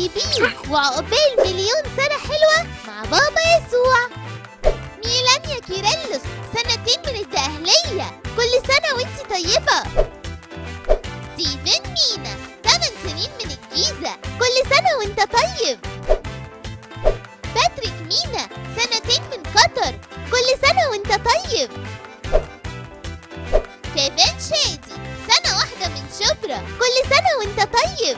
طيبين وعقبال مليون سنة حلوة مع بابا يسوع ميلانيا كيرلس سنتين من الدقهلية كل سنة وانت طيبة ستيفن مينا 8 سنين من الجيزة كل سنة وانت طيب باتريك مينا سنتين من قطر كل سنة وانت طيب كيفن شادي سنة واحدة من شبرا كل سنة وانت طيب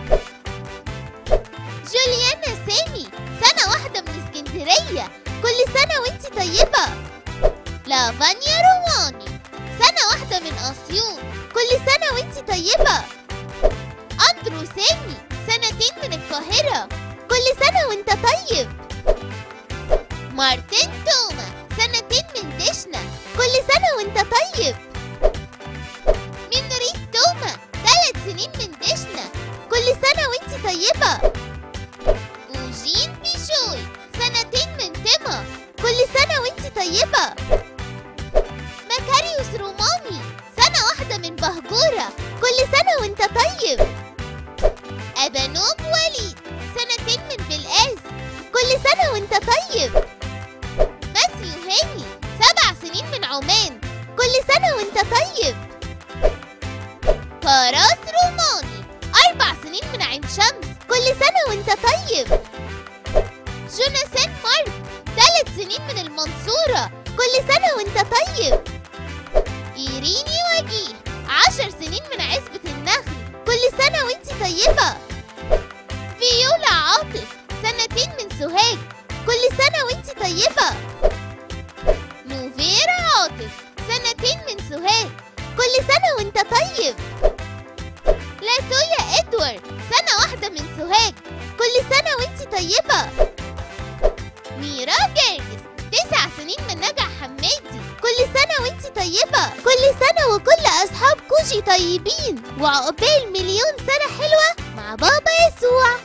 جوليانا سامي سنة واحدة من اسكندرية كل سنة وانت طيبة لافانيا رواني سنة واحدة من أسيوط كل سنة وانت طيبة أندرو سامي سنتين من القاهرة كل سنة وانت طيب مارتن توما سنتين من دشنا كل سنة وانت طيب مينوريس توما ثلاث سنين من دشنا كل سنة وانت طيبة وجين بيشوي سنتين من تما كل سنة وانت طيبة مكاريوس روماني سنة واحدة من بهجورة كل سنة وانت طيب أبانوب وليد سنتين من بلقاس كل سنة وانت طيب ماثيو هاني سبع سنين من عمان كل سنة وانت طيب فراس روماني أربع سنين من عين شمس كل سنة وانت طيب جوناثان مارك ثلاث سنين من المنصورة كل سنة وانت طيب إيريني وجيه عشر سنين من عزبة النخل كل سنة وانت طيبة فيولا عاطف سنتين من سوهاج كل سنة وانت طيبة نوفيرا عاطف سنتين من سوهاج كل سنة وانت طيب لاتويا ادوارد سنة واحدة من سوهاج كل سنة وانت طيبة ميرا جرجس تسع سنين من نجع حمادي كل سنة وانت طيبة كل سنة وكل أصحاب كوجي طيبين وعقبال مليون سنة حلوة مع بابا يسوع